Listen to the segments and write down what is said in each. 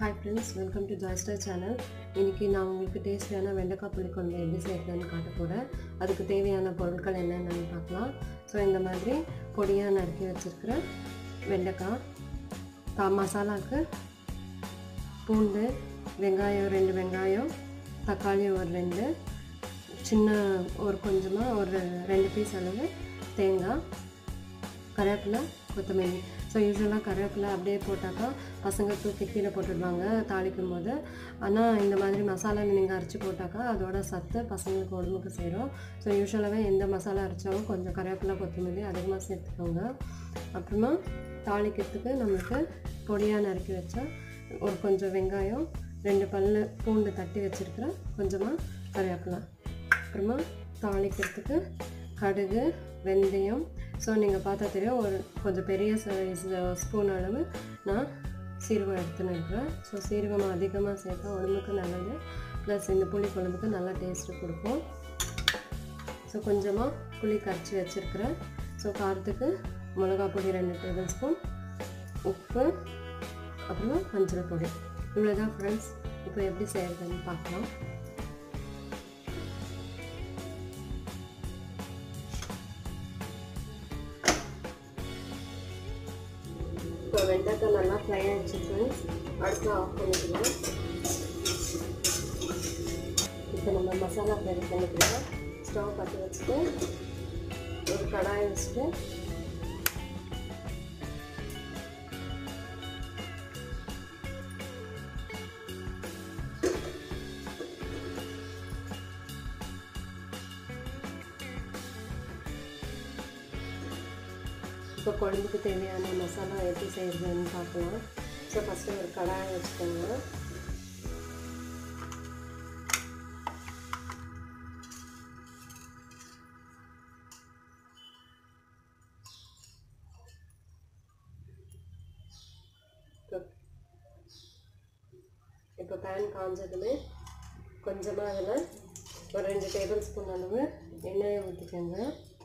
hi friends welcome to Joystar channel இன்றைக்கி நான் உங்களுக்கு டேஸ்டியான வெண்டைக்காய் புளிக்குழம்பு எப்படி செய்யறதுன்னு காட்ட போகிறேன் அதுக்கு தேவையான பொருட்கள் என்னென்னு பார்க்கலாம் ஸோ இந்த மாதிரி பொடியாக நறுக்கி வச்சுருக்கிற வெண்டைக்காய் கா மசாலாவுக்கு பூண்டு வெங்காயம் ரெண்டு வெங்காயம் தக்காளி ஒரு ரெண்டு சின்ன ஒரு கொஞ்சமாக ஒரு ரெண்டு பீஸ் அளவு தேங்காய் கருவேப்பிலை கொத்தமல்லி ஸோ யூஸ்வலாக கருவேப்பிலை அப்படியே போட்டாக்கா பசங்க தூக்கி கீழே போட்டுடுவாங்க தாளிக்கும் போது ஆனால் இந்த மாதிரி மசாலா நீங்கள் அரைச்சி போட்டாக்கா அதோட சத்து பசங்களுக்கு உடம்புக்கு சேரும் ஸோ யூஸ்வலாகவே எந்த மசாலா அரைச்சாலும் கொஞ்சம் கருவேப்பிலை கொத்தமல்லி அதிகமாக சேர்த்துக்கோங்க அப்புறமா தாளிக்கிறதுக்கு நம்மளுக்கு பொடியாக நறுக்கி வச்சா ஒரு கொஞ்சம் வெங்காயம் ரெண்டு பல்லு பூண்டு தட்டி வச்சுருக்கிறேன் கொஞ்சமாக கருவேப்பிலை அப்புறமா தாளிக்கிறதுக்கு கடுகு வெந்தயம் ஸோ நீங்கள் பார்த்தா தெரியும் ஒரு கொஞ்சம் பெரிய சைஸ் ஸ்பூன் அளவு நான் சீரகம் எடுத்துன்னு இருக்கிறேன் ஸோ சீரகம் அதிகமாக சேர்த்தா உடம்புக்கு நல்லது ப்ளஸ் இந்த புளி குழம்புக்கு நல்லா டேஸ்ட்டு கொடுக்கும் ஸோ கொஞ்சமாக புளி கரைச்சி வச்சுருக்கிறேன் ஸோ காரத்துக்கு மிளகா பொடி ரெண்டு டேபிள் ஸ்பூன் உப்பு அப்புறமா மஞ்சள் பொடி இவ்வளோதான் ஃப்ரெண்ட்ஸ் இப்போ எப்படி செய்கிறதுன்னு பார்க்கலாம் இப்போ வெண்டைக்காய் நல்லா ஃப்ரை ஆகிடுச்சு ஃப்ரெண்ட்ஸ் அடுத்து ஆஃப் பண்ணிக்கலாம் இப்போ நம்ம மசாலா ஃப்ரை பண்ணிக்கலாம் ஸ்டவ் பற்றி வச்சுட்டு ஒரு கடாயை வச்சுட்டு இப்போ குழம்புக்கு தேவையான மசாலா எப்படி செய்கிறதுன்னு பார்க்கலாம் ஸோ ஃபஸ்ட்டு ஒரு கடாயை வச்சுக்கோங்க இப்போ பேன் காஞ்சதுமே கொஞ்சமாக அதில் ஒரு ரெண்டு டேபிள் ஸ்பூன் அளவு எண்ணெயை ஊற்றிக்கோங்க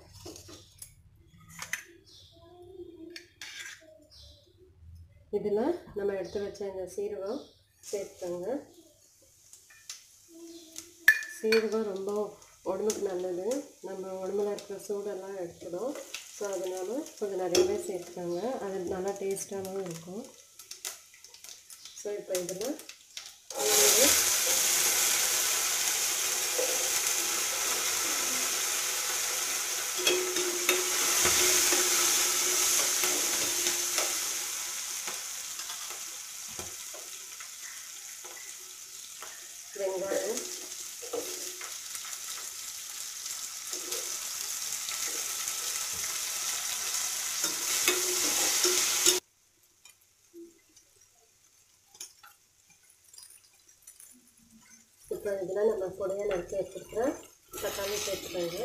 இதில் நம்ம எடுத்து வச்ச இந்த சீரகம் சேர்த்துக்கோங்க சீரகம் ரொம்ப உடம்புக்கு நல்லது நம்ம உடம்புல இருக்கிற சூடெல்லாம் எடுத்துடும் ஸோ அதனால் கொஞ்சம் நிறையவே சேர்த்துக்கோங்க அது நல்லா டேஸ்ட்டாகவும் இருக்கும் ஸோ இப்போ இதில் வெங்காயம் இப்போ இதில் நம்ம பொடியாக நறுக்கி வச்சுருக்கிறேன் தக்காளி சேர்த்துக்கோங்க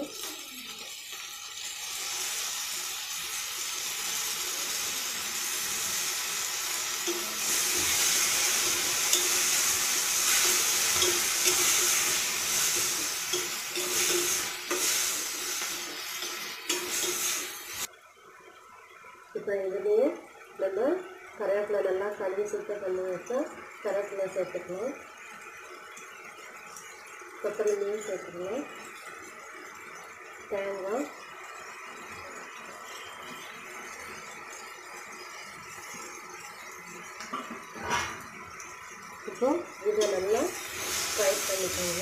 இப்போ இதுலேயே நம்ம கருவேப்பிலை நல்லா கழுவி சுத்தம் பண்ணி வச்சா கருவேப்பிலை சேர்த்துக்கலாம் கொத்தமல்லியும் சேர்த்துக்கலாம் தேங்காய் இப்போ இதை நல்லா ஃப்ரை பண்ணிக்கோங்க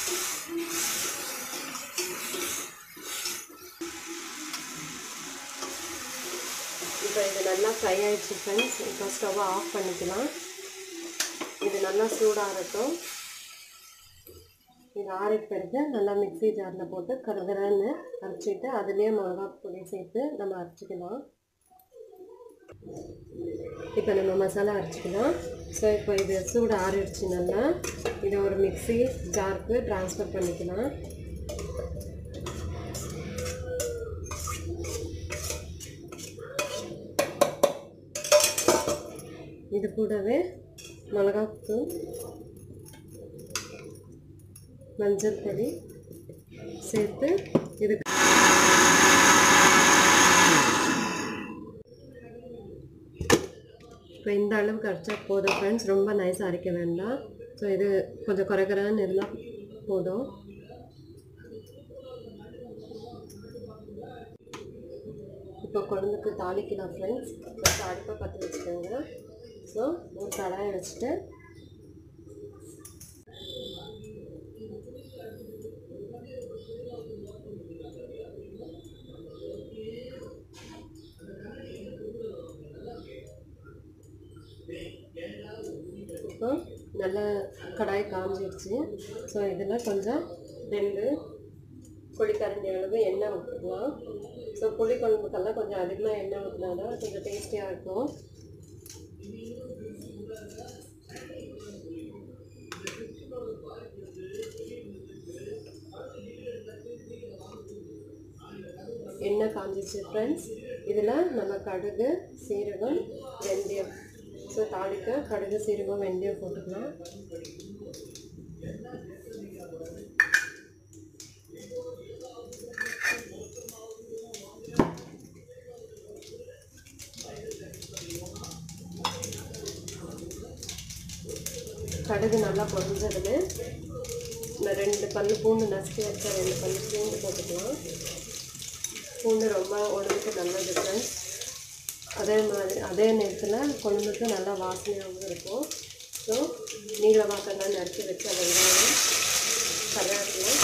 இப்போ இது நல்லா ஃப்ரை ஆகிடுச்சு ஃப்ரெண்ட்ஸ் இப்போ ஸ்டவ்வை ஆஃப் பண்ணிக்கலாம் இது நல்லா சூடாகட்டும் இது ஆறிட்டு பிறகு நல்லா மிக்ஸி ஜாரில் போட்டு கருகரன்னு அரைச்சிட்டு அதுலேயே மிளகா பொடி சேர்த்து நம்ம அரைச்சிக்கலாம் இப்போ நம்ம மசாலா அரைச்சிக்கலாம் ஸோ இப்போ இது சூடு ஆறிடுச்சு நல்லா இதை ஒரு மிக்ஸி ஜாருக்கு ட்ரான்ஸ்ஃபர் பண்ணிக்கலாம் இது கூடவே மிளகாத்தூள் மஞ்சள் பொடி சேர்த்து இதுக்கு இப்போ இந்த அளவுக்கு அரைச்சா போதும் ஃப்ரெண்ட்ஸ் ரொம்ப நைஸாக அரைக்க வேண்டாம் ஸோ இது கொஞ்சம் குறைக்குறான்னு இருந்தால் போதும் இப்போ குழம்புக்கு தாளிக்கலாம் ஃப்ரெண்ட்ஸ் ஃபஸ்ட்டு அடுப்பை பற்ற வச்சுக்கோங்க ஸோ ஒரு கடாயை வச்சுட்டு இப்போ நல்லா கடாய் காஞ்சிடுச்சு ஸோ இதில் கொஞ்சம் ரெண்டு புளிக்கரண்டி அளவு எண்ணெய் ஊற்றிக்கலாம் ஸோ புளி குழம்புக்கெல்லாம் கொஞ்சம் அதிகமாக எண்ணெய் ஊற்றினா தான் கொஞ்சம் டேஸ்டியாக இருக்கும் எண்ணெய் காஞ்சிச்சு ஃப்ரெண்ட்ஸ் இதில் நம்ம கடுகு சீரகம் வெந்தயம் ஸோ தாளிக்க கடுகு சீரகம் வெந்தயம் போட்டுக்கலாம் கடுகு நல்லா பொரிஞ்சதுன்னு இந்த ரெண்டு பல்லு பூண்டு நசுக்கி வச்ச ரெண்டு பல்லு பூண்டு போட்டுக்கலாம் பூண்டு ரொம்ப உடம்புக்கு நல்லது ஃப்ரெண்ட்ஸ் அதே மாதிரி அதே நேரத்தில் குழம்புக்கு நல்லா வாசனையாகவும் இருக்கும் ஸோ நீல வாக்கெல்லாம் நறுக்கி வச்ச வெங்காயம் கருவேப்பிலை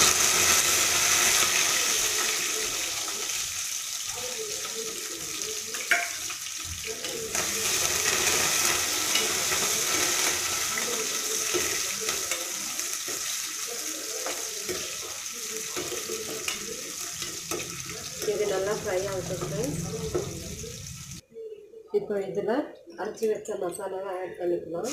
இது நல்லா ஃப்ரை ஆகட்டும் ஃப்ரெண்ட்ஸ் இப்போ இதில் அரைச்சி வச்ச மசாலாவை ஆட் பண்ணிக்கலாம்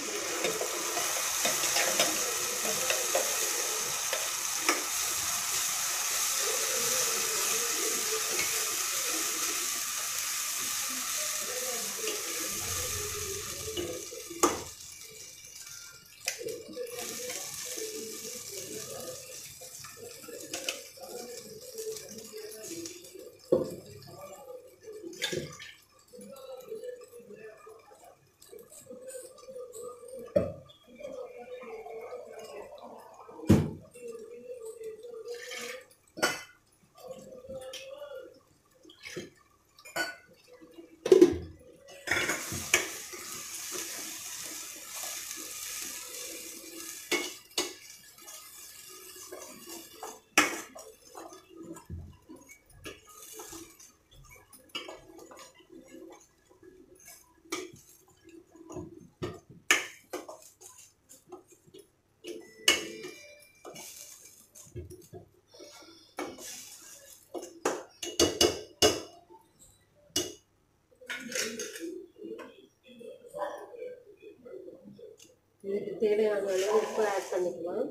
இதுக்கு தேவையான அளவு உப்பு ஆட் பண்ணிக்கலாம்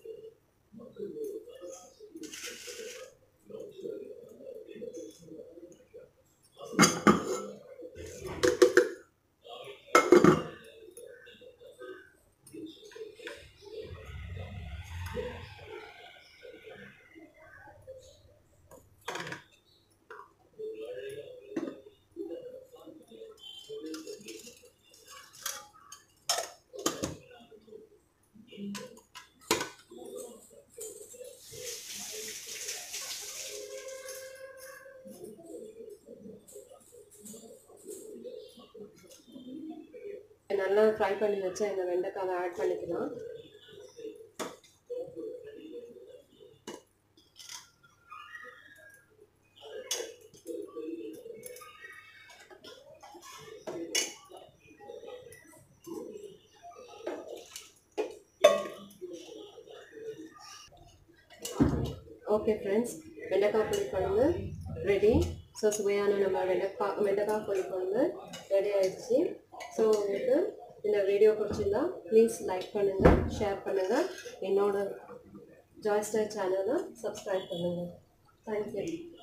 நல்லா ஃப்ரை பண்ணி வச்ச இந்த வெண்டைக்காவை ஆட் பண்ணிக்கலாம் ஓகே ஃப்ரெண்ட்ஸ் வெண்டைக்காய் புளி குழம்பு ரெடி ஸோ சுவையான நம்ம வெண்டைக்காய் வெண்டைக்காய் புளி குழம்பு ரெடி ஆயிடுச்சு ஸோ உங்களுக்கு இந்த வீடியோ பிடிச்சிருந்தா ப்ளீஸ் லைக் பண்ணுங்கள் ஷேர் பண்ணுங்கள் என்னோட ஜாய்ஸ்டார் சேனலை சப்ஸ்கிரைப் பண்ணுங்கள் தேங்க்யூ